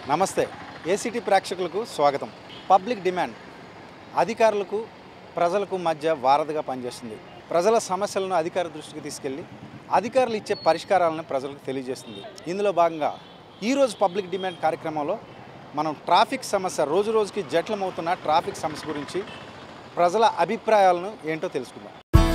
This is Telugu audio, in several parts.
నమస్తే ఏసీటీ ప్రేక్షకులకు స్వాగతం పబ్లిక్ డిమాండ్ అధికారులకు ప్రజలకు మధ్య వారధిగా పనిచేస్తుంది ప్రజల సమస్యలను అధికార దృష్టికి తీసుకెళ్ళి అధికారులు ఇచ్చే పరిష్కారాలను ప్రజలకు తెలియజేస్తుంది ఇందులో భాగంగా ఈరోజు పబ్లిక్ డిమాండ్ కార్యక్రమంలో మనం ట్రాఫిక్ సమస్య రోజు రోజుకి జట్లమవుతున్న ట్రాఫిక్ సమస్య గురించి ప్రజల అభిప్రాయాలను ఏంటో తెలుసుకుందాం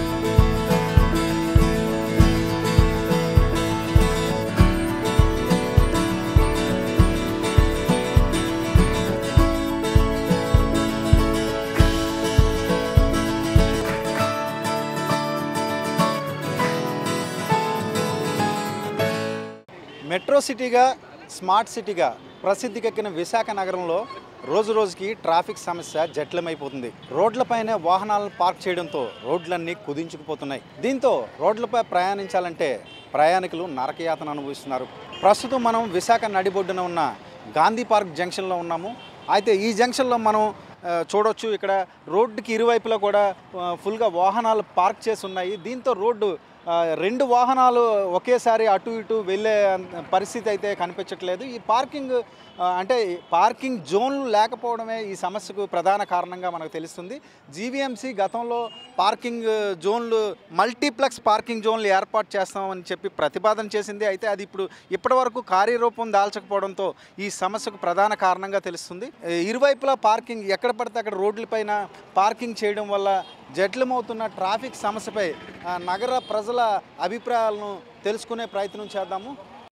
మెట్రో సిటీగా స్మార్ట్ సిటీగా ప్రసిద్ధికెక్కిన విశాఖ నగరంలో రోజు రోజుకి ట్రాఫిక్ సమస్య జటిలమైపోతుంది రోడ్లపైనే వాహనాలను పార్క్ చేయడంతో రోడ్లన్నీ కుదించుకుపోతున్నాయి దీంతో రోడ్లపై ప్రయాణించాలంటే ప్రయాణికులు నరకయాతన అనుభవిస్తున్నారు ప్రస్తుతం మనం విశాఖ నడిబొడ్డున ఉన్న గాంధీ పార్క్ జంక్షన్లో ఉన్నాము అయితే ఈ జంక్షన్లో మనం ఆ, చూడొచ్చు ఇక్కడ రోడ్డుకి ఇరువైపులా కూడా ఆ, ఫుల్గా వాహనాలు పార్క్ చేసి ఉన్నాయి దీంతో రోడ్డు ఆ, రెండు వాహనాలు ఒకేసారి అటు ఇటు వెళ్ళే అంత పరిస్థితి అయితే కనిపించట్లేదు ఈ పార్కింగ్ ఆ, అంటే ఈ పార్కింగ్ జోన్లు లేకపోవడమే ఈ సమస్యకు ప్రధాన కారణంగా మనకు తెలుస్తుంది జీవీఎంసీ గతంలో పార్కింగ్ జోన్లు మల్టీప్లెక్స్ పార్కింగ్ జోన్లు ఏర్పాటు చేస్తామని చెప్పి ప్రతిపాదన చేసింది అయితే అది ఇప్పుడు ఇప్పటివరకు కార్యరూపం దాల్చకపోవడంతో ఈ సమస్యకు ప్రధాన కారణంగా తెలుస్తుంది ఏ, ఇరువైపులా పార్కింగ్ ఎక్కడ పడితే అక్కడ రోడ్లపైన పార్కింగ్ చేయడం వల్ల జటిలమవుతున్న ట్రాఫిక్ సమస్యపై ఆ, నగర ప్రజల అభిప్రాయాలను తెలుసుకునే ప్రయత్నం చేద్దాము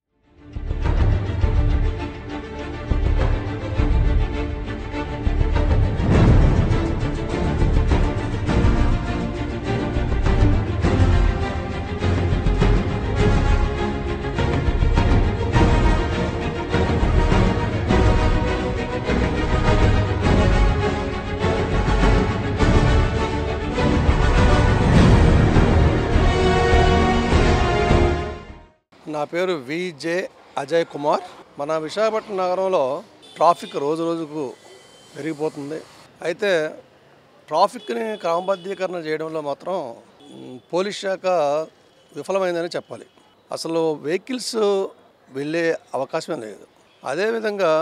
నా పేరు విజే అజయ్ కుమార్ మన విశాఖపట్నం నగరంలో ట్రాఫిక్ రోజు రోజుకు పెరిగిపోతుంది అయితే ట్రాఫిక్ని క్రమబద్ధీకరణ చేయడంలో మాత్రం మ్, పోలీస్ శాఖ విఫలమైందని చెప్పాలి అసలు వెహికల్స్ వెళ్ళే అవకాశమే లేదు అదేవిధంగా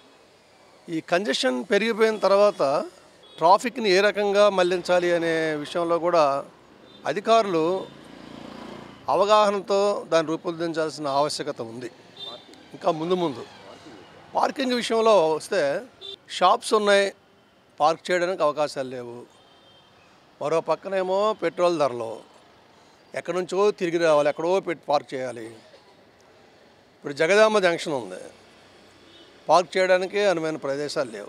ఈ కంజెషన్ పెరిగిపోయిన తర్వాత ట్రాఫిక్ని ఏ రకంగా మళ్లించాలి అనే విషయంలో కూడా అధికారులు అవగాహనతో దాన్ని రూపొందించాల్సిన ఆవశ్యకత ఉంది ఇంకా ముందు ముందు పార్కింగ్ విషయంలో వస్తే షాప్స్ ఉన్నాయి పార్క్ చేయడానికి అవకాశాలు లేవు మరో పక్కనేమో పెట్రోల్ ధరలు ఎక్కడి నుంచో తిరిగి రావాలి ఎక్కడో పెట్టి పార్క్ చేయాలి ఇప్పుడు జగదాంబ జంక్షన్ ఉంది పార్క్ చేయడానికి అనువైన ప్రదేశాలు లేవు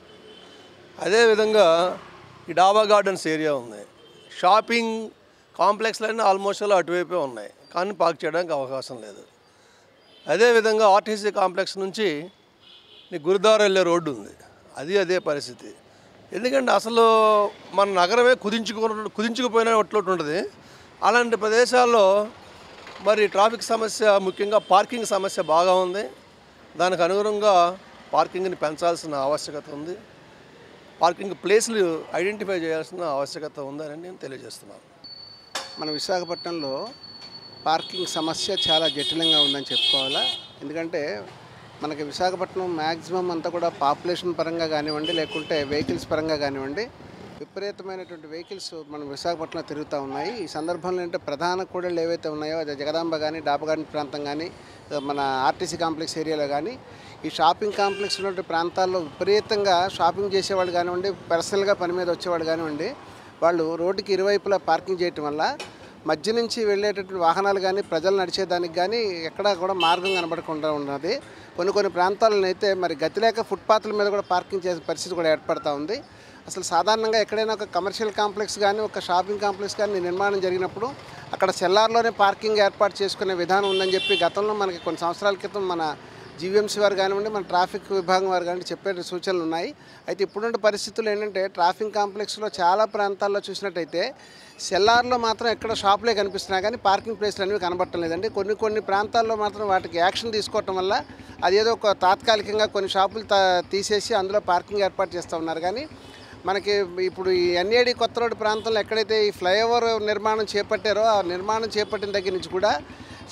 అదేవిధంగా ఈ డాబా గార్డెన్స్ ఏరియా ఉంది షాపింగ్ కాంప్లెక్స్లన్నీ ఆల్మోస్ట్ అలా అటువైపే ఉన్నాయి కానీ పార్క్ చేయడానికి అవకాశం లేదు అదేవిధంగా ఆర్టీసీ కాంప్లెక్స్ నుంచి నీ గురుద్వారా వెళ్ళే రోడ్డు ఉంది అది అదే పరిస్థితి ఎందుకంటే అసలు మన నగరమే కుదించుకు కుదించుకుపోయినట్లు ఉంటుంది అలాంటి ప్రదేశాల్లో మరి ట్రాఫిక్ సమస్య ముఖ్యంగా పార్కింగ్ సమస్య బాగా ఉంది దానికి అనుగుణంగా పార్కింగ్ని పెంచాల్సిన ఆవశ్యకత ఉంది పార్కింగ్ ప్లేస్లు ఐడెంటిఫై చేయాల్సిన ఆవశ్యకత ఉందని నేను తెలియజేస్తున్నాను మన విశాఖపట్నంలో పార్కింగ్ సమస్య చాలా జటిలంగా ఉందని చెప్పుకోవాలా ఎందుకంటే మనకి విశాఖపట్నం మ్యాక్సిమం అంతా కూడా పాపులేషన్ పరంగా కానివ్వండి లేకుంటే వెహికల్స్ పరంగా కానివ్వండి విపరీతమైనటువంటి వెహికల్స్ మన విశాఖపట్నంలో తిరుగుతూ ఉన్నాయి ఈ సందర్భంలో ఏంటంటే ప్రధాన కూడళ్ళు ఏవైతే ఉన్నాయో అది జగదాంబ కానీ డాబగాని ప్రాంతం కానీ మన ఆర్టీసీ కాంప్లెక్స్ ఏరియాలో కానీ ఈ షాపింగ్ కాంప్లెక్స్ ఉన్నటువంటి ప్రాంతాల్లో విపరీతంగా షాపింగ్ చేసేవాళ్ళు కానివ్వండి పర్సనల్గా పని మీద వచ్చేవాళ్ళు కానివ్వండి వాళ్ళు రోడ్డుకి ఇరువైపులా పార్కింగ్ చేయటం వల్ల మధ్య నుంచి వెళ్ళేటటువంటి వాహనాలు కానీ ప్రజలు నడిచేదానికి కానీ ఎక్కడా కూడా మార్గం కనబడకుండా ఉన్నది కొన్ని కొన్ని ప్రాంతాలను అయితే మరి గతి లేక ఫుట్పాత్ల మీద కూడా పార్కింగ్ చేసే పరిస్థితి కూడా ఏర్పడతా ఉంది అసలు సాధారణంగా ఎక్కడైనా ఒక కమర్షియల్ కాంప్లెక్స్ కానీ ఒక షాపింగ్ కాంప్లెక్స్ కానీ నిర్మాణం జరిగినప్పుడు అక్కడ సెల్లార్లోనే పార్కింగ్ ఏర్పాటు చేసుకునే విధానం ఉందని చెప్పి గతంలో మనకి కొన్ని సంవత్సరాల క్రితం మన జీవీఎంసీ వారు కానివ్వండి మన ట్రాఫిక్ విభాగం వారు కానీ చెప్పే సూచనలు ఉన్నాయి అయితే ఇప్పుడున్న పరిస్థితులు ఏంటంటే ట్రాఫిక్ కాంప్లెక్స్లో చాలా ప్రాంతాల్లో చూసినట్టయితే సెల్లార్లో మాత్రం ఎక్కడ షాపులే కనిపిస్తున్నా కానీ పార్కింగ్ ప్లేస్లు అనేవి కనబడటం లేదండి కొన్ని కొన్ని ప్రాంతాల్లో మాత్రం వాటికి యాక్షన్ తీసుకోవటం వల్ల అదేదో ఒక తాత్కాలికంగా కొన్ని షాపులు తా- తీసేసి అందులో పార్కింగ్ ఏర్పాటు చేస్తూ ఉన్నారు కానీ మనకి ఇప్పుడు ఈ ఎన్ఏడి కొత్త రోడ్డు ప్రాంతంలో ఎక్కడైతే ఈ ఫ్లైఓవర్ నిర్మాణం చేపట్టారో ఆ నిర్మాణం చేపట్టిన దగ్గర నుంచి కూడా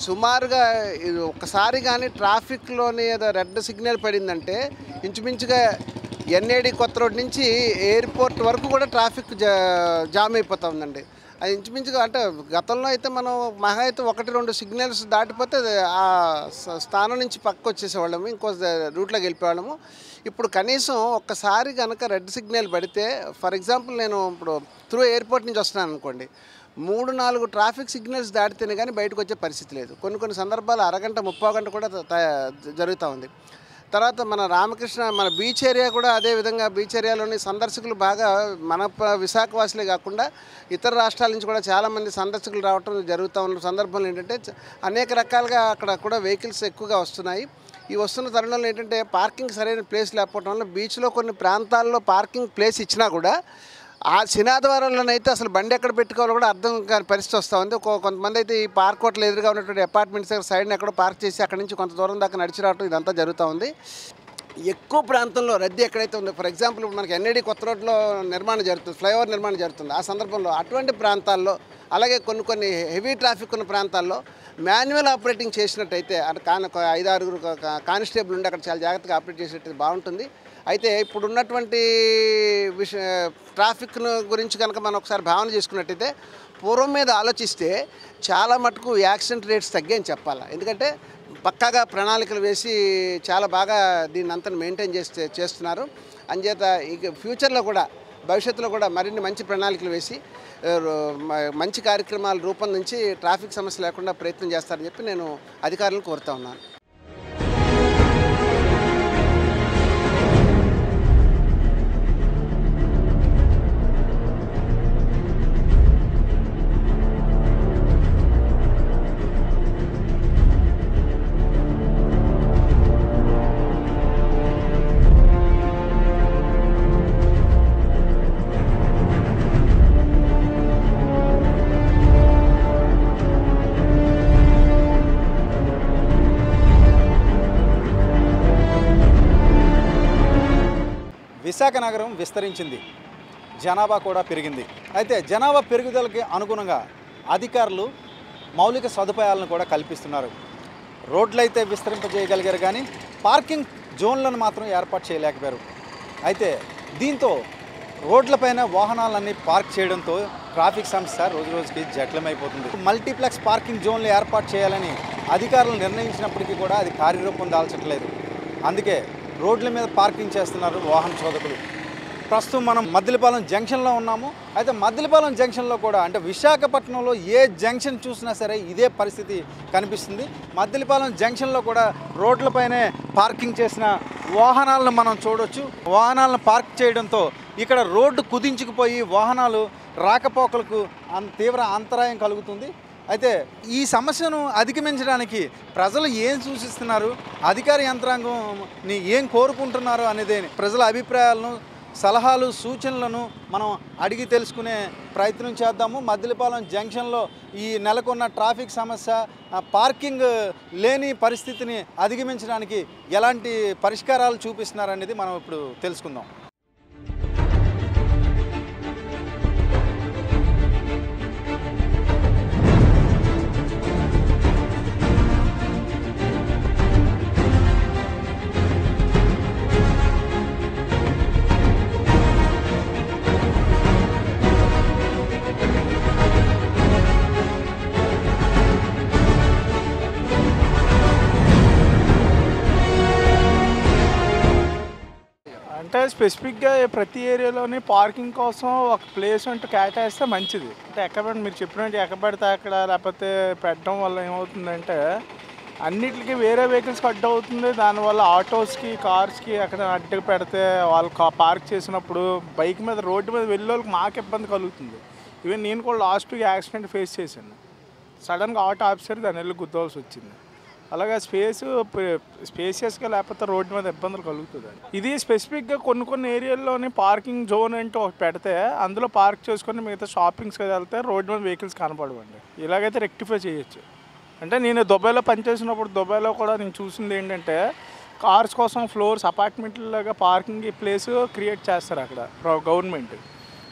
సుమారుగా ఇది ఒక్కసారి కానీ ట్రాఫిక్లోని ఏదో రెడ్ సిగ్నల్ పడిందంటే ఇంచుమించుగా ఎన్ఏడి కొత్త రోడ్ నుంచి ఎయిర్పోర్ట్ వరకు కూడా ట్రాఫిక్ జా జామ్ అయిపోతా ఉందండి అది ఇంచుమించుగా అంటే గతంలో అయితే మనం మహా అయితే ఒకటి రెండు సిగ్నల్స్ దాటిపోతే అది ఆ స- స్థానం నుంచి పక్కకు వచ్చేసేవాళ్ళము ఇంకో రూట్లోకి వెళ్ళిపోవాళ్ళము ఇప్పుడు కనీసం ఒక్కసారి కనుక రెడ్ సిగ్నల్ పడితే ఫర్ ఎగ్జాంపుల్ నేను ఇప్పుడు త్రూ ఎయిర్పోర్ట్ నుంచి వస్తున్నాను అనుకోండి మూడు నాలుగు ట్రాఫిక్ సిగ్నల్స్ దాటితేనే కానీ బయటకు వచ్చే పరిస్థితి లేదు కొన్ని కొన్ని సందర్భాలు అరగంట ముప్పో గంట కూడా త- త- జరుగుతూ ఉంది తర్వాత మన రామకృష్ణ మన బీచ్ ఏరియా కూడా అదే విధంగా బీచ్ ఏరియాలోని సందర్శకులు బాగా మన ప- విశాఖవాసులే కాకుండా ఇతర రాష్ట్రాల నుంచి కూడా చాలామంది సందర్శకులు రావటం జరుగుతూ ఉన్న సందర్భంలో ఏంటంటే చ- అనేక రకాలుగా అక్కడ కూడా వెహికల్స్ ఎక్కువగా వస్తున్నాయి ఈ వస్తున్న తరుణంలో ఏంటంటే పార్కింగ్ సరైన ప్లేస్ లేకపోవడం వల్ల బీచ్లో కొన్ని ప్రాంతాల్లో పార్కింగ్ ప్లేస్ ఇచ్చినా కూడా ఆ శనాద్వారంలోనైతే అసలు బండి ఎక్కడ పెట్టుకోవాలో కూడా అర్థం కాని పరిస్థితి వస్తూ ఉంది ఒక కొంతమంది అయితే ఈ పార్క్ హోటల్ ఎదురుగా ఉన్నటువంటి అపార్ట్మెంట్స్ దగ్గర సైడ్ని ఎక్కడో పార్క్ చేసి అక్కడి నుంచి కొంత దూరం దాకా నడిచి రావటం ఇదంతా జరుగుతూ ఉంది ఎక్కువ ప్రాంతంలో రద్దీ ఎక్కడైతే ఉందో ఫర్ ఎగ్జాంపుల్ ఇప్పుడు మనకి ఎన్ఏడి కొత్త రోడ్లో నిర్మాణం జరుగుతుంది ఫ్లైఓవర్ నిర్మాణం జరుగుతుంది ఆ సందర్భంలో అటువంటి ప్రాంతాల్లో అలాగే కొన్ని కొన్ని హెవీ ట్రాఫిక్ ఉన్న ప్రాంతాల్లో మాన్యువల్ ఆపరేటింగ్ చేసినట్టయితే అక్కడ కాని ఒక ఐదు ఆరుగురు కా- కా- కానిస్టేబుల్ ఉండి అక్కడ చాలా జాగ్రత్తగా ఆపరేట్ చేసినట్టు బాగుంటుంది అయితే ఇప్పుడు ఉన్నటువంటి విష ట్రాఫిక్ను గురించి కనుక మనం ఒకసారి భావన చేసుకున్నట్టయితే పూర్వం మీద ఆలోచిస్తే చాలా మటుకు యాక్సిడెంట్ రేట్స్ తగ్గాయని చెప్పాలి ఎందుకంటే పక్కాగా ప్రణాళికలు వేసి చాలా బాగా దీన్ని అంతా మెయింటైన్ చేస్తే చేస్తున్నారు అంచేత ఇక ఫ్యూచర్లో కూడా భవిష్యత్తులో కూడా మరిన్ని మంచి ప్రణాళికలు వేసి ఆ, రో- మ- మంచి కార్యక్రమాలు రూపొందించి ట్రాఫిక్ సమస్య లేకుండా ప్రయత్నం చేస్తారని చెప్పి నేను అధికారులను కోరుతా ఉన్నాను విశాఖ నగరం విస్తరించింది జనాభా కూడా పెరిగింది అయితే జనాభా పెరుగుదలకి అనుగుణంగా అధికారులు మౌలిక సదుపాయాలను కూడా కల్పిస్తున్నారు రోడ్లు అయితే విస్తరింపజేయగలిగారు కానీ పార్కింగ్ జోన్లను మాత్రం ఏర్పాటు చేయలేకపోయారు అయితే దీంతో రోడ్లపైన వాహనాలన్నీ పార్క్ చేయడంతో ట్రాఫిక్ సమస్య రోజు రోజుకి జటిలమైపోతుంది మల్టీప్లెక్స్ పార్కింగ్ జోన్లు ఏర్పాటు చేయాలని అధికారులు నిర్ణయించినప్పటికీ కూడా అది కార్యరూపం దాల్చట్లేదు అందుకే రోడ్ల మీద పార్కింగ్ చేస్తున్నారు వాహన చోదకులు ప్రస్తుతం మనం మద్దిలపాలెం జంక్షన్లో ఉన్నాము అయితే మద్దిలపాలెం జంక్షన్లో కూడా అంటే విశాఖపట్నంలో ఏ జంక్షన్ చూసినా సరే ఇదే పరిస్థితి కనిపిస్తుంది మద్దిలపాలెం జంక్షన్లో కూడా రోడ్లపైనే పార్కింగ్ చేసిన వాహనాలను మనం చూడొచ్చు వాహనాలను పార్క్ చేయడంతో ఇక్కడ రోడ్డు కుదించుకుపోయి వాహనాలు రాకపోకలకు అన్- తీవ్ర అంతరాయం కలుగుతుంది అయితే ఈ సమస్యను అధిగమించడానికి ప్రజలు ఏం సూచిస్తున్నారు అధికార యంత్రాంగంని ఏం కోరుకుంటున్నారు అనేది ప్రజల అభిప్రాయాలను సలహాలు సూచనలను మనం అడిగి తెలుసుకునే ప్రయత్నం చేద్దాము మద్దిలపాలెం జంక్షన్లో ఈ నెలకొన్న ట్రాఫిక్ సమస్య ఆ, పార్కింగ్ లేని పరిస్థితిని అధిగమించడానికి ఎలాంటి పరిష్కారాలు చూపిస్తున్నారు అనేది మనం ఇప్పుడు తెలుసుకుందాం అంటే స్పెసిఫిక్గా ప్రతి ఏరియాలోని పార్కింగ్ కోసం ఒక ప్లేస్ అంటూ కేటాయిస్తే మంచిది అంటే ఎక్కడ పెడితే మీరు చెప్పినట్టు ఎక్కడ పెడితే అక్కడ లేకపోతే పెట్టడం వల్ల ఏమవుతుందంటే అన్నిటికీ వేరే వెహికల్స్కి అడ్డు అవుతుంది దానివల్ల ఆటోస్కి కార్స్కి అక్కడ అడ్డు పెడితే వాళ్ళు కా- పార్క్ చేసినప్పుడు బైక్ మీద రోడ్డు మీద వెళ్ళే వాళ్ళకి మాకు ఇబ్బంది కలుగుతుంది ఈవెన్ నేను కూడా లాస్ట్ యాక్సిడెంట్ ఫేస్ చేశాను సడన్గా ఆటో ఆఫీసర్ దాని వెళ్ళి గుద్దవలసి వచ్చింది అలాగే స్పేస్ స్పేసియస్గా లేకపోతే రోడ్డు మీద ఇబ్బందులు కలుగుతుంది ఇది స్పెసిఫిక్గా కొన్ని కొన్ని ఏరియాల్లోని పార్కింగ్ జోన్ అంటూ ఒకటి పెడితే అందులో పార్క్ చేసుకొని మిగతా షాపింగ్స్కి వెళ్తే రోడ్డు మీద వెహికల్స్ కనపడవండి ఇలాగైతే రెక్టిఫై చేయొచ్చు అంటే నేను దుబాయ్లో పనిచేసినప్పుడు దుబాయ్లో కూడా నేను చూసింది ఏంటంటే కార్స్ కోసం ఫ్లోర్స్ అపార్ట్మెంట్లాగా పార్కింగ్ ప్లేస్ క్రియేట్ చేస్తారు అక్కడ గవర్నమెంట్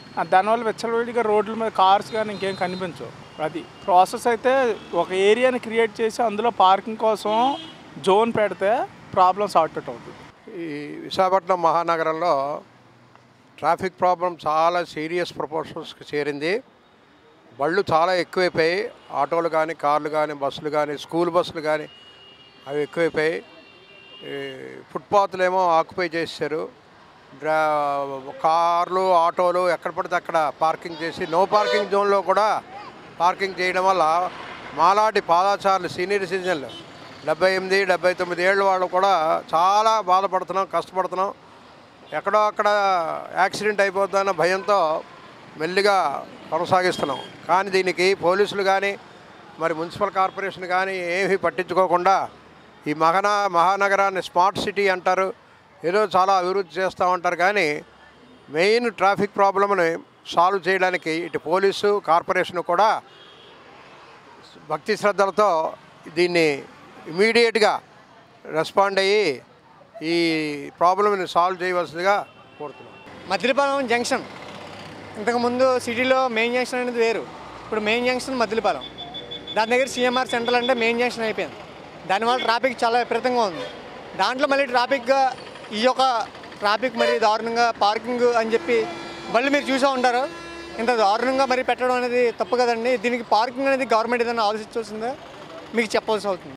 ఆ దానివల్ల విచ్చలవిడిగా రోడ్ల మీద కార్స్ కానీ ఇంకేం కనిపించవు అది ప్రాసెస్ అయితే ఒక ఏరియాని క్రియేట్ చేసి అందులో పార్కింగ్ కోసం జోన్ పెడితే ప్రాబ్లం సార్ట్ అవుట్ అవుతుంది ఈ విశాఖపట్నం మహానగరంలో ట్రాఫిక్ ప్రాబ్లం చాలా సీరియస్ ప్రపోర్షన్స్కి చేరింది బళ్ళు చాలా ఎక్కువైపోయాయి ఆటోలు కానీ కార్లు కానీ బస్సులు కానీ స్కూల్ బస్సులు కానీ అవి ఎక్కువైపోయాయి ఈ ఫుట్పాత్లు ఏమో ఆక్యుపై చేశారు డ్రా కార్లు ఆటోలు ఎక్కడ పడితే అక్కడ పార్కింగ్ చేసి నో పార్కింగ్ జోన్లో కూడా పార్కింగ్ చేయడం వల్ల మాలాంటి పాదాచారులు సీనియర్ సిటిజన్లు డెబ్బై ఎనిమిది డెబ్బై తొమ్మిది ఏళ్ళ వాళ్ళు కూడా చాలా బాధపడుతున్నాం కష్టపడుతున్నాం ఎక్కడో అక్కడ యాక్సిడెంట్ అయిపోద్దన్న భయంతో మెల్లిగా కొనసాగిస్తున్నాం కానీ దీనికి పోలీసులు కానీ మరి మున్సిపల్ కార్పొరేషన్ కానీ ఏమీ పట్టించుకోకుండా ఈ మహనా మహానగరాన్ని స్మార్ట్ సిటీ అంటారు ఏదో చాలా అభివృద్ధి చేస్తూ ఉంటారు కానీ మెయిన్ ట్రాఫిక్ ప్రాబ్లమ్ని సాల్వ్ చేయడానికి ఇటు పోలీసు కార్పొరేషన్ కూడా భక్తి శ్రద్ధలతో దీన్ని ఇమీడియట్గా రెస్పాండ్ అయ్యి ఈ ప్రాబ్లమ్ని సాల్వ్ చేయవలసిందిగా కోరుతున్నాం మద్దిలపాలెం జంక్షన్ ఇంతకుముందు సిటీలో మెయిన్ జంక్షన్ అనేది వేరు ఇప్పుడు మెయిన్ జంక్షన్ మద్దిలపాలెం దాని దగ్గర సిఎంఆర్ సెంట్రల్ అంటే మెయిన్ జంక్షన్ అయిపోయింది దానివల్ల ట్రాఫిక్ చాలా విపరీతంగా ఉంది దాంట్లో మళ్ళీ ట్రాఫిక్గా ఈ యొక్క ట్రాఫిక్ మరి దారుణంగా పార్కింగ్ అని చెప్పి మళ్ళీ మీరు చూసే ఉంటారు ఇంత దారుణంగా మరి పెట్టడం అనేది తప్పు కదండి దీనికి పార్కింగ్ అనేది గవర్నమెంట్ ఏదైనా ఆలోచించాల్సిందే మీకు చెప్పవలసి అవుతుంది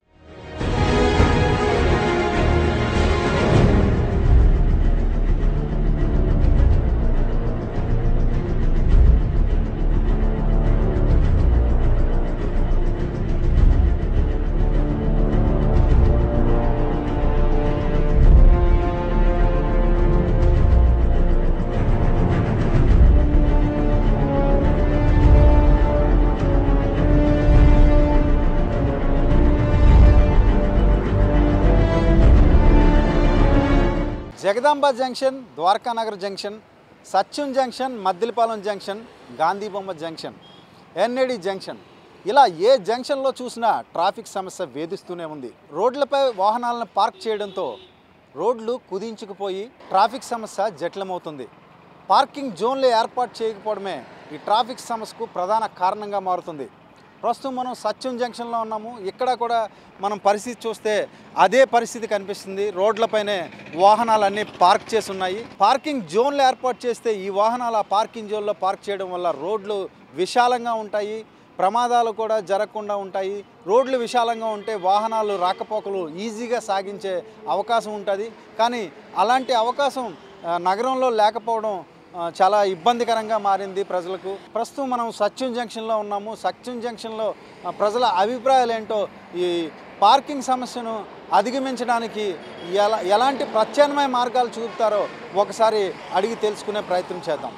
Jagadamba junction Dwarakanagar junction Satyam junction Maddilapalem junction Gandhibomma junction NAD junction ఇలా ఏ జంక్షన్లో చూసినా ట్రాఫిక్ సమస్య వేధిస్తూనే ఉంది రోడ్లపై వాహనాలను పార్క్ చేయడంతో రోడ్లు కుదించుకుపోయి ట్రాఫిక్ సమస్య జటిలమవుతుంది పార్కింగ్ జోన్లు ఏర్పాటు చేయకపోవడమే ఈ ట్రాఫిక్ సమస్యకు ప్రధాన కారణంగా మారుతుంది ప్రస్తుతం మనం సత్యం జంక్షన్లో ఉన్నాము ఇక్కడ కూడా మనం పరిస్థితి చూస్తే అదే పరిస్థితి కనిపిస్తుంది రోడ్లపైనే వాహనాలన్నీ పార్క్ చేసి ఉన్నాయి పార్కింగ్ జోన్లు ఏర్పాటు చేస్తే ఈ వాహనాలు ఆ పార్కింగ్ జోన్లో పార్క్ చేయడం వల్ల రోడ్లు విశాలంగా ఉంటాయి ప్రమాదాలు కూడా జరగకుండా ఉంటాయి రోడ్లు విశాలంగా ఉంటే వాహనాలు రాకపోకలు ఈజీగా సాగించే అవకాశం ఉంటుంది కానీ అలాంటి అవకాశం ఆ, నగరంలో లేకపోవడం ఆ, చాలా ఇబ్బందికరంగా మారింది ప్రజలకు ప్రస్తుతం మనం సత్యం జంక్షన్లో ఉన్నాము సత్యం జంక్షన్లో ఆ, ప్రజల అభిప్రాయాలు ఏంటో ఈ పార్కింగ్ సమస్యను అధిగమించడానికి ఎలా ఎలాంటి ప్రత్యామ్నాయ మార్గాలు చూపుతారో ఒకసారి అడిగి తెలుసుకునే ప్రయత్నం చేద్దాం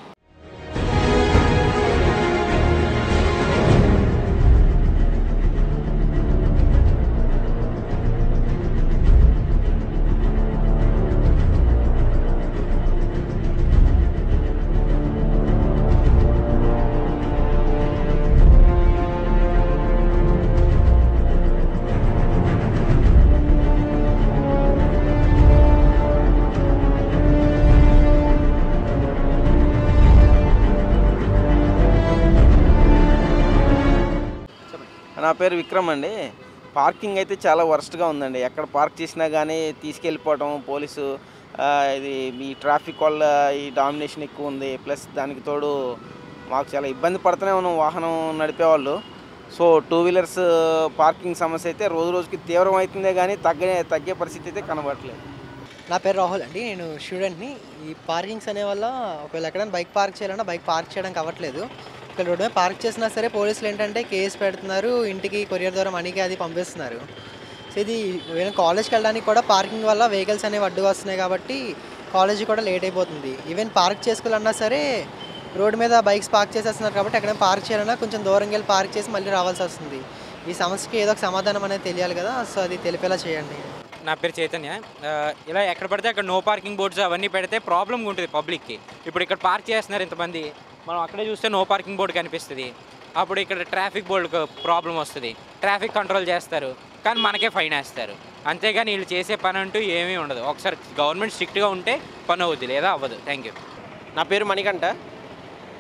నా పేరు విక్రమ్ అండి పార్కింగ్ అయితే చాలా వర్స్ట్గా ఉందండి ఎక్కడ పార్క్ చేసినా కానీ తీసుకెళ్ళిపోవడం పోలీసు ఆ, ఇది ఈ ట్రాఫిక్ వల్ల ఈ డామినేషన్ ఎక్కువ ఉంది ప్లస్ దానికి తోడు మాకు చాలా ఇబ్బంది పడుతూనే ఉన్నాం వాహనం నడిపేవాళ్ళు సో టూ వీలర్స్ పార్కింగ్ సమస్య అయితే రోజు రోజుకి తీవ్రం అవుతుందే కానీ తగ్గే తగ్గే పరిస్థితి అయితే కనబడట్లేదు నా పేరు రాహుల్ అండి నేను స్టూడెంట్ని ఈ పార్కింగ్స్ అనే వల్ల ఒకవేళ ఎక్కడైనా బైక్ పార్క్ చేయాలన్నా బైక్ పార్క్ చేయడానికి అవ్వట్లేదు ఇక్కడ రోడ్డు మీద పార్క్ చేసినా సరే పోలీసులు ఏంటంటే కేసు పెడుతున్నారు ఇంటికి కొరియర్ ద్వారా మనీకి అది పంపిస్తున్నారు సో ఇది ఈవెన్ కాలేజ్కి వెళ్ళడానికి కూడా పార్కింగ్ వల్ల వెహికల్స్ అనేవి అడ్డుగా వస్తున్నాయి కాబట్టి కాలేజీ కూడా లేట్ అయిపోతుంది ఈవెన్ పార్క్ చేసుకోవాలన్నా సరే రోడ్డు మీద బైక్స్ పార్క్ చేసేస్తున్నారు కాబట్టి ఎక్కడైనా పార్క్ చేయాలన్నా కొంచెం దూరంగా వెళ్ళి పార్క్ చేసి మళ్ళీ రావాల్సి వస్తుంది ఈ సమస్యకి ఏదో ఒక సమాధానం అనేది తెలియాలి కదా సో అది తెలిపేలా చేయండి నా పేరు చైతన్య ఆ, ఇలా ఎక్కడ పడితే అక్కడ నో పార్కింగ్ బోర్డ్స్ అవన్నీ పెడితే ప్రాబ్లం ఉంటుంది పబ్లిక్కి ఇప్పుడు ఇక్కడ పార్క్ చేస్తున్నారు ఇంతమంది మనం అక్కడే చూస్తే నో పార్కింగ్ బోర్డు కనిపిస్తుంది అప్పుడు ఇక్కడ ట్రాఫిక్ బోర్డుకు ప్రాబ్లం వస్తుంది ట్రాఫిక్ కంట్రోల్ చేస్తారు కానీ మనకే ఫైన్ వేస్తారు అంతేగాని వీళ్ళు చేసే పని అంటూ ఏమీ ఉండదు ఒకసారి గవర్నమెంట్ స్ట్రిక్ట్గా ఉంటే పని అవుద్ది లేదా అవ్వదు థ్యాంక్ యూ నా పేరు మణికంఠ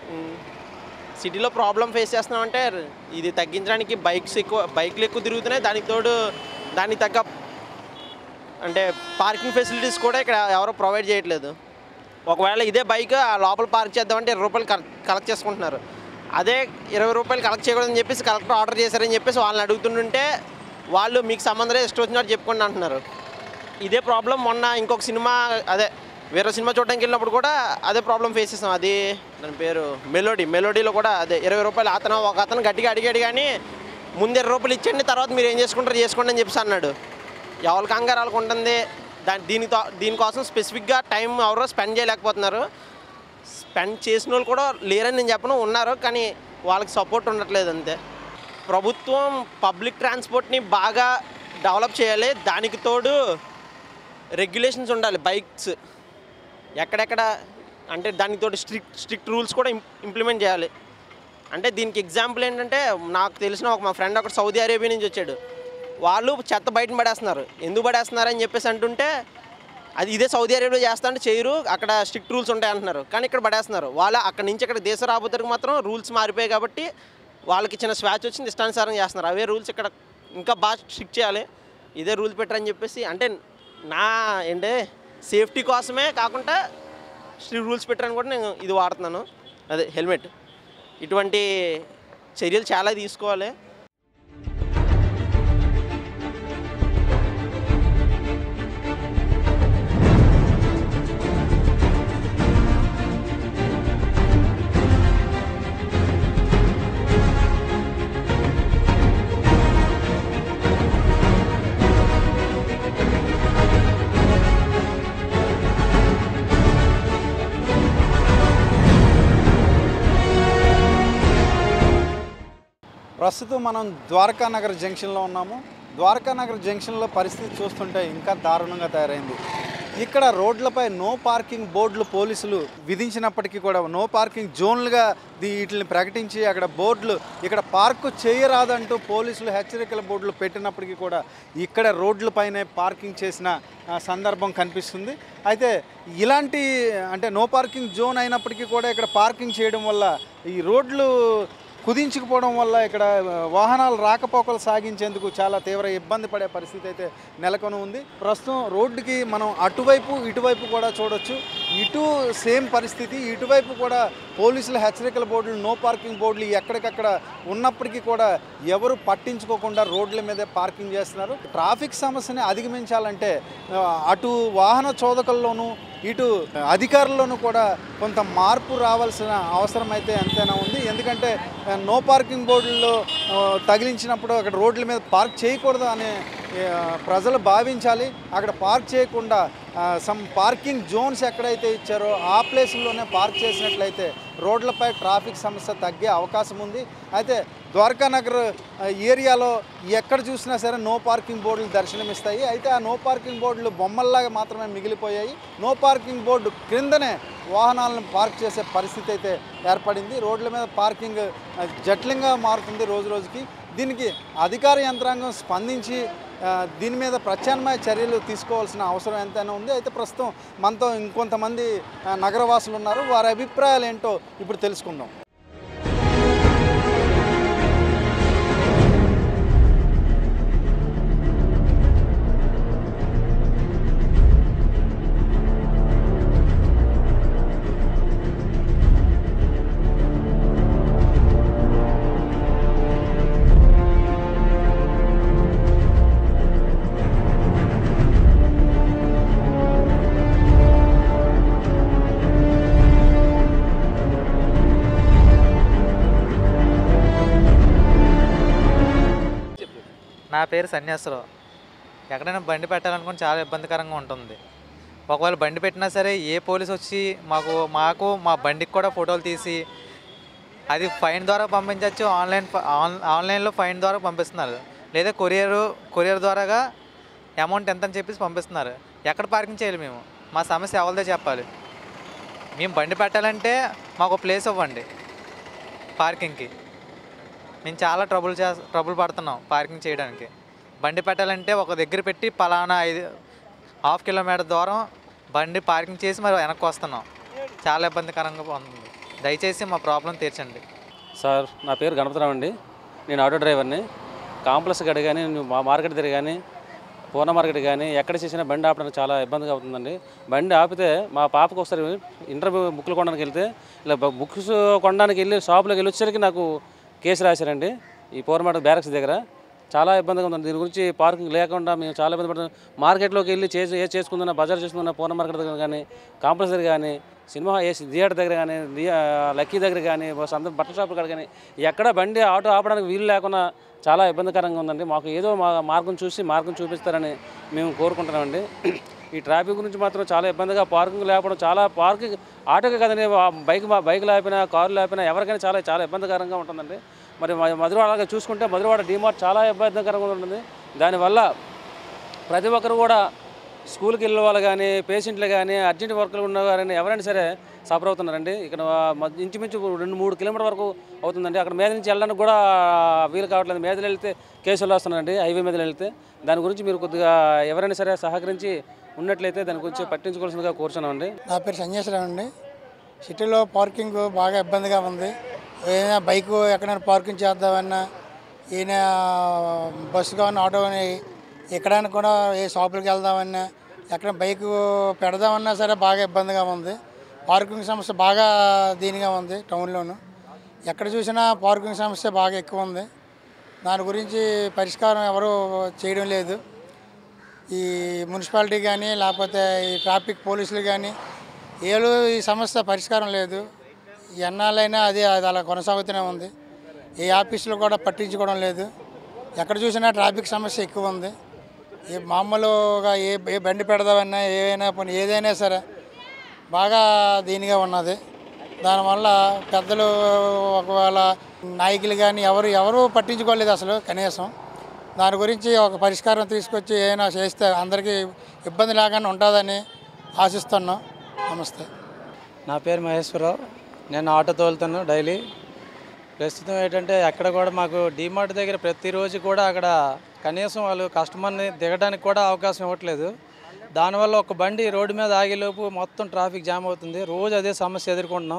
సిటీలో ప్రాబ్లం ఫేస్ చేస్తున్నామంటే ఇది తగ్గించడానికి బైక్స్ ఎక్కువ బైక్లు ఎక్కువ తిరుగుతున్నాయి దానికి తోడు దానికి తగ్గ అంటే పార్కింగ్ ఫెసిలిటీస్ కూడా ఇక్కడ ఎవరో ప్రొవైడ్ చేయట్లేదు ఒకవేళ ఇదే బైక్ ఆ లోపల పార్క్ చేద్దామంటే ఇరవై రూపాయలు కలెక్ట్ చేసుకుంటున్నారు అదే ఇరవై రూపాయలు కలెక్ట్ చేయకూడదని చెప్పేసి కలెక్టర్ ఆర్డర్ చేశారని చెప్పేసి వాళ్ళని అడుగుతుంటుంటే వాళ్ళు మీకు సంబంధం లేదు ఇష్టం వచ్చినట్టు చెప్పుకోండి అంటున్నారు ఇదే ప్రాబ్లం మొన్న ఇంకొక సినిమా అదే వేరే సినిమా చూడడానికి వెళ్ళినప్పుడు కూడా అదే ప్రాబ్లం ఫేస్ చేస్తాం అది దాని పేరు మెలోడీ మెలోడీలో కూడా అదే ఇరవై రూపాయలు అతను ఒక అతను గట్టిగా అడిగాడు కానీ ముందు ఇరవై రూపాయలు ఇచ్చండి తర్వాత మీరు ఏం చేసుకుంటారు చేసుకోండి అని చెప్పేసి అన్నాడు ఎవరి కంగారు వాళ్ళకు ఉంటుంది దాని దీనితో దీనికోసం స్పెసిఫిక్గా టైం ఎవరో స్పెండ్ చేయలేకపోతున్నారు స్పెండ్ చేసిన వాళ్ళు కూడా లేరని నేను చెప్పను ఉన్నారు కానీ వాళ్ళకి సపోర్ట్ ఉండట్లేదు అంతే ప్రభుత్వం పబ్లిక్ ట్రాన్స్పోర్ట్ని బాగా డెవలప్ చేయాలి దానికి తోడు రెగ్యులేషన్స్ ఉండాలి బైక్స్ ఎక్కడెక్కడ అంటే దానికి తోడు స్ట్రిక్ట్ స్ట్రిక్ట్ రూల్స్ కూడా ఇంప్లిమెంట్ చేయాలి అంటే దీనికి ఎగ్జాంపుల్ ఏంటంటే నాకు తెలిసిన ఒక మా ఫ్రెండ్ ఒకటి సౌదీ అరేబియా నుంచి వచ్చాడు వాళ్ళు చెత్త బయట పడేస్తున్నారు ఎందుకు పడేస్తున్నారు అని చెప్పేసి అంటుంటే అది ఇదే సౌదీ అరేబియాలో చేస్తా అంటే చేయరు అక్కడ స్ట్రిక్ట్ రూల్స్ ఉంటాయి అంటున్నారు కానీ ఇక్కడ పడేస్తున్నారు వాళ్ళ అక్కడ నుంచి ఇక్కడ దేశ రాబోతులకు మాత్రం రూల్స్ మారిపోయాయి కాబట్టి వాళ్ళకి ఇచ్చిన స్వాచ్ వచ్చింది ఇష్టానుసారం చేస్తున్నారు అవే రూల్స్ ఇక్కడ ఇంకా బాగా స్ట్రిక్ట్ చేయాలి ఇదే రూల్ పెట్టరని చెప్పేసి అంటే నా ఏంటే సేఫ్టీ కోసమే కాకుండా స్ట్రిక్ట్ రూల్స్ పెట్టరని కూడా నేను ఇది వాడుతున్నాను అదే హెల్మెట్ ఇటువంటి చర్యలు చాలా తీసుకోవాలి ప్రస్తుతం మనం ద్వారకా నగర్ జంక్షన్లో ఉన్నాము ద్వారకా నగర్ జంక్షన్లో పరిస్థితి చూస్తుంటే ఇంకా దారుణంగా తయారైంది ఇక్కడ రోడ్లపై నో పార్కింగ్ బోర్డులు పోలీసులు విధించినప్పటికీ కూడా నో పార్కింగ్ జోన్లుగా దీ వీటిని ప్రకటించి అక్కడ బోర్డులు ఇక్కడ పార్కు చేయరాదంటూ పోలీసులు హెచ్చరికల బోర్డులు పెట్టినప్పటికీ కూడా ఇక్కడ రోడ్లపైనే పార్కింగ్ చేసిన ఆ, సందర్భం కనిపిస్తుంది అయితే ఇలాంటి అంటే నో పార్కింగ్ జోన్ అయినప్పటికీ కూడా ఇక్కడ పార్కింగ్ చేయడం వల్ల ఈ రోడ్లు కుదించుకుపోవడం వల్ల ఇక్కడ వాహనాలు రాకపోకలు సాగించేందుకు చాలా తీవ్ర ఇబ్బంది పడే పరిస్థితి అయితే నెలకొని ఉంది ప్రస్తుతం రోడ్డుకి మనం అటువైపు ఇటువైపు కూడా చూడొచ్చు ఇటు సేమ్ పరిస్థితి ఇటువైపు కూడా పోలీసుల హెచ్చరికల బోర్డులు నో పార్కింగ్ బోర్డులు ఎక్కడికక్కడ ఉన్నప్పటికీ కూడా ఎవరు పట్టించుకోకుండా రోడ్ల మీదే పార్కింగ్ చేస్తున్నారు ట్రాఫిక్ సమస్యని అధిగమించాలంటే ఆ, అటు వాహన చోదకల్లోనూ ఇటు అధికారుల్లోనూ కూడా కొంత మార్పు రావాల్సిన అవసరం అయితే ఎంతైనా ఉంది ఎందుకంటే ఆ, నో పార్కింగ్ బోర్డుల్లో ఆ, తగిలించినప్పుడు అక్కడ రోడ్ల మీద పార్క్ చేయకూడదు అనే ఆ, ప్రజలు భావించాలి అక్కడ పార్క్ చేయకుండా సమ్ పార్కింగ్ జోన్స్ ఎక్కడైతే ఇచ్చారో ఆ ప్లేసుల్లోనే పార్క్ చేసినట్లయితే రోడ్లపై ట్రాఫిక్ సమస్య తగ్గే అవకాశం ఉంది అయితే ద్వారకా నగర్ ఆ, ఏరియాలో ఎక్కడ చూసినా సరే నో పార్కింగ్ బోర్డులు దర్శనమిస్తాయి అయితే ఆ నో పార్కింగ్ బోర్డులు బొమ్మల్లాగా మాత్రమే మిగిలిపోయాయి నో పార్కింగ్ బోర్డు క్రిందనే వాహనాలను పార్క్ చేసే పరిస్థితి అయితే ఏర్పడింది రోడ్ల మీద పార్కింగ్ ఆ, జటిలంగా మారుతుంది రోజు రోజుకి దీనికి అధికార యంత్రాంగం స్పందించి ఆ, దీని మీద ప్రత్యామ్నాయ చర్యలు తీసుకోవాల్సిన అవసరం ఎంతైనా ఉంది అయితే ప్రస్తుతం మనతో ఇంకొంతమంది ఆ, నగరవాసులు ఉన్నారు వారి అభిప్రాయాలు ఏంటో ఇప్పుడు తెలుసుకుందాం నా పేరు సన్యాసరావు ఎక్కడైనా బండి పెట్టాలనుకుని చాలా ఇబ్బందికరంగా ఉంటుంది ఒకవేళ బండి పెట్టినా సరే ఏ పోలీస్ వచ్చి మాకు మాకు మా బండికి కూడా ఫోటోలు తీసి అది ఫైన్ ద్వారా పంపించవచ్చు ఆన్లైన్ ఫ- ఆన్ ఆన్లైన్లో ఫైన్ ద్వారా పంపిస్తున్నారు లేదా కొరియర్ కొరియర్ ద్వారాగా అమౌంట్ ఎంత అని చెప్పేసి పంపిస్తున్నారు ఎక్కడ పార్కింగ్ చేయాలి మేము మా సమస్య ఎవరిదో చెప్పాలి మేము బండి పెట్టాలంటే మాకు ప్లేస్ ఇవ్వండి పార్కింగ్కి మేము చాలా ట్రబుల్ చే ట్రబుల్ పడుతున్నాం పార్కింగ్ చేయడానికి బండి పెట్టాలంటే ఒక దగ్గర పెట్టి పలానా ఐదు హాఫ్ కిలోమీటర్ దూరం బండి పార్కింగ్ చేసి మరి వెనక్కి వస్తున్నాం చాలా ఇబ్బందికరంగా ఉంది దయచేసి మా ప్రాబ్లం తీర్చండి సార్ నా పేరు గణపతిరావు అండి నేను ఆటో డ్రైవర్ని కాంప్లెక్స్ గడి కానీ మా మార్కెట్ దగ్గర కానీ పూర్ణ మార్కెట్ కానీ ఎక్కడ చేసినా బండి ఆపడానికి చాలా ఇబ్బందిగా అవుతుందండి బండి ఆపితే మా పాపకు ఒకసారి ఇంటర్వ్యూ బుక్లు కొనడానికి వెళ్తే ఇలా బ- బుక్స్ కొనడానికి వెళ్ళి షాప్లోకి వెళ్ళి వచ్చేసరికి నాకు కేసు రాశారండి ఈ పూర్ణ మార్కెట్ బ్యారక్స్ దగ్గర చాలా ఇబ్బందిగా ఉందండి దీని గురించి పార్కింగ్ లేకుండా మేము చాలా ఇబ్బంది పడుతున్నాం మార్కెట్లోకి వెళ్ళి చేసి ఏ చేసుకుందన్నా బజార్ చేసుకుందన్నా పూర్ణ మార్కెట్ దగ్గర కానీ కాంప్లెక్స్ దగ్గర కానీ సినిమా ఏ థియేటర్ దగ్గర కానీ థియే- లక్కీ దగ్గర కానీ సంత బట్టల షాప్ కాడ కానీ ఎక్కడ బండి ఆటో ఆపడానికి వీలు లేకుండా చాలా ఇబ్బందికరంగా ఉందండి మాకు ఏదో మా మార్గం చూసి మార్గం చూపిస్తారని మేము కోరుకుంటున్నామండి ఈ ట్రాఫిక్ గురించి మాత్రం చాలా ఇబ్బందిగా పార్కింగ్ లేకపోవడం చాలా పార్కింగ్ ఆటోకి కదండి ఆ బైక్ బైక్ లేపినా కారు లేపినా ఎవరికైనా చాలా చాలా ఇబ్బందికరంగా ఉంటుందండి మరి మ- మధురవాడ అలాగే చూసుకుంటే మధురవాడ డిమార్ట్ చాలా ఇబ్బందికరంగా ఉంటుంది దానివల్ల ప్రతి ఒక్కరు కూడా స్కూల్కి వెళ్ళే వాళ్ళు కానీ పేషెంట్లు కానీ అర్జెంట్ వర్కులు ఉన్న కానీ ఎవరైనా సరే సఫర్ అవుతున్నారండి ఇక్కడ మ- ఇంచుమించు రెండు మూడు కిలోమీటర్ వరకు అవుతుందండి అక్కడ మీద నుంచి వెళ్ళడానికి కూడా వీలు కావట్లేదు మీదలు వెళ్తే కేసులు వస్తున్నారండి హైవే మీద వెళ్తే దాని గురించి మీరు కొద్దిగా ఎవరైనా సరే సహకరించి ఉన్నట్లయితే దాని గురించి పట్టించుకోవాల్సిందిగా కోరుచున్నామండి నా పేరు సంజేశ్వరరావు అండి సిటీలో పార్కింగ్ బాగా ఇబ్బందిగా ఉంది ఏదైనా బైక్ ఎక్కడైనా పార్కింగ్ చేద్దామన్నా ఈయన బస్సు కానీ ఆటో కానీ ఎక్కడానికి కూడా ఏ షాపులకు వెళ్దామన్నా ఎక్కడ బైక్ పెడదామన్నా సరే బాగా ఇబ్బందిగా ఉంది పార్కింగ్ సమస్య బాగా దీనిగా ఉంది టౌన్లోను ఎక్కడ చూసినా పార్కింగ్ సమస్య బాగా ఎక్కువ ఉంది దాని గురించి పరిష్కారం ఎవరు చేయడం లేదు ఈ మున్సిపాలిటీ కానీ లేకపోతే ఈ ట్రాఫిక్ పోలీసులు కానీ ఏలు ఈ సమస్య పరిష్కారం లేదు ఎన్నాళ్ళైనా అది అది అలా కొనసాగుతూనే ఉంది ఏ ఆఫీసులో కూడా పట్టించుకోవడం లేదు ఎక్కడ చూసినా ట్రాఫిక్ సమస్య ఎక్కువ ఉంది ఏ మామూలుగా ఏ ఏ బండి పెడదామన్నా ఏదైనా పని ఏదైనా సరే బాగా దీనిగా ఉన్నది దానివల్ల పెద్దలు ఒకవేళ నాయకులు కానీ ఎవరు ఎవరు పట్టించుకోలేదు అసలు కనీసం దాని గురించి ఒక పరిష్కారం తీసుకొచ్చి ఏమైనా చేస్తే అందరికీ ఇబ్బంది లేకుండా ఉంటుందని ఆశిస్తున్నాం నమస్తే నా పేరు మహేశ్వరరావు నేను ఆటో తోలుతాను డైలీ ప్రస్తుతం ఏంటంటే ఎక్కడ కూడా మాకు డిమార్ట్ దగ్గర ప్రతిరోజు కూడా అక్కడ కనీసం వాళ్ళు కస్టమర్ని దిగడానికి కూడా అవకాశం ఇవ్వట్లేదు దానివల్ల ఒక బండి రోడ్డు మీద ఆగేలోపు మొత్తం ట్రాఫిక్ జామ్ అవుతుంది రోజు అదే సమస్య ఎదుర్కొంటున్నాం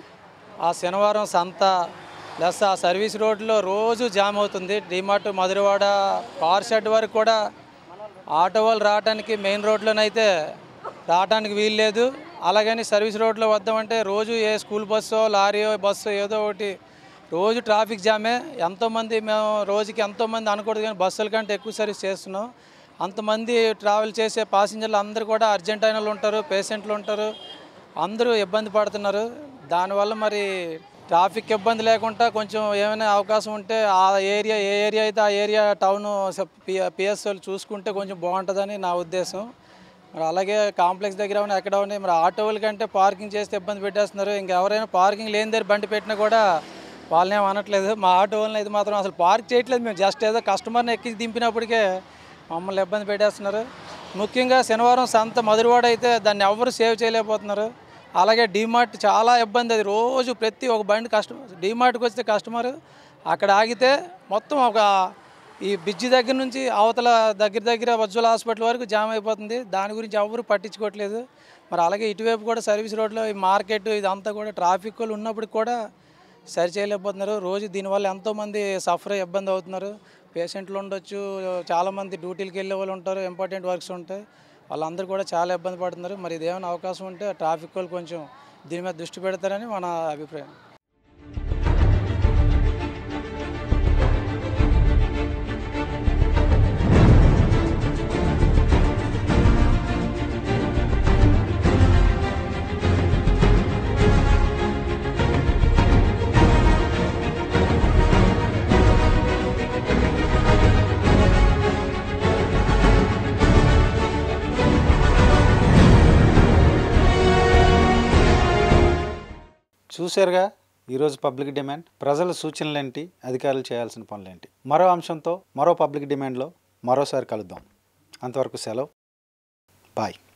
ఆ శనివారం సంత ప్లస్ ఆ సర్వీస్ రోడ్లో రోజు జామ్ అవుతుంది డిమార్ట్ మధురవాడ కార్ షెడ్ వరకు కూడా ఆటో వాళ్ళు రావడానికి మెయిన్ రోడ్లోనైతే రావడానికి వీలు లేదు అలాగని సర్వీస్ రోడ్లో వద్దామంటే రోజు ఏ స్కూల్ బస్సో లారీయో బస్సో ఏదో ఒకటి రోజు ట్రాఫిక్ జామే ఎంతోమంది మేము రోజుకి ఎంతోమంది అనకూడదు కానీ బస్సుల కంటే ఎక్కువ సర్వీస్ చేస్తున్నాం అంతమంది ట్రావెల్ చేసే ప్యాసింజర్లు అందరూ కూడా అర్జెంట్ అయిన వాళ్ళు ఉంటారు పేషెంట్లు ఉంటారు అందరూ ఇబ్బంది పడుతున్నారు దానివల్ల మరి ట్రాఫిక్ ఇబ్బంది లేకుండా కొంచెం ఏమైనా అవకాశం ఉంటే ఆ ఏరియా ఏ ఏరియా అయితే ఆ ఏరియా టౌన్ పిఎస్ వాళ్ళు చూసుకుంటే కొంచెం బాగుంటుందని నా ఉద్దేశం మరి అలాగే కాంప్లెక్స్ దగ్గర ఉన్న ఎక్కడ ఉన్నాయి మరి ఆటోల కంటే పార్కింగ్ చేస్తే ఇబ్బంది పెట్టేస్తున్నారు ఇంకెవరైనా పార్కింగ్ లేని దగ్గర బండి పెట్టినా కూడా వాళ్ళనేం అనట్లేదు మా ఆటో వాళ్ళని అయితే మాత్రం అసలు పార్క్ చేయట్లేదు మేము జస్ట్ ఏదో కస్టమర్ని ఎక్కి దింపినప్పటికే మమ్మల్ని ఇబ్బంది పెట్టేస్తున్నారు ముఖ్యంగా శనివారం సంత మధురవాడ అయితే దాన్ని ఎవరు సేవ్ చేయలేకపోతున్నారు అలాగే డీమార్ట్ చాలా ఇబ్బంది అది రోజు ప్రతి ఒక బండి కస్టమర్ డీమార్ట్కి వస్తే కస్టమర్ అక్కడ ఆగితే మొత్తం ఒక ఈ బ్రిడ్జి దగ్గర నుంచి అవతల దగ్గర దగ్గర ఉజ్వల హాస్పిటల్ వరకు జామ్ అయిపోతుంది దాని గురించి ఎవరు పట్టించుకోవట్లేదు మరి అలాగే ఇటువైపు కూడా సర్వీస్ రోడ్లో ఈ మార్కెట్ ఇదంతా కూడా ట్రాఫిక్ వాళ్ళు ఉన్నప్పుడు కూడా సరి చేయలేకపోతున్నారు రోజు దీనివల్ల ఎంతోమంది సఫర్ అయ్యి ఇబ్బంది అవుతున్నారు పేషెంట్లు ఉండొచ్చు చాలామంది డ్యూటీలకు వెళ్ళే వాళ్ళు ఉంటారు ఇంపార్టెంట్ వర్క్స్ ఉంటాయి వాళ్ళందరూ కూడా చాలా ఇబ్బంది పడుతున్నారు మరి ఇదేమైనా అవకాశం ఉంటే ట్రాఫిక్ వాళ్ళు కొంచెం దీని మీద దృష్టి పెడతారని మన అభిప్రాయం చూశారుగా ఈరోజు పబ్లిక్ డిమాండ్ ప్రజల సూచనలేంటి అధికారులు చేయాల్సిన పనులేంటి మరో అంశంతో మరో పబ్లిక్ డిమాండ్లో మరోసారి కలుద్దాం అంతవరకు సెలవు బాయ్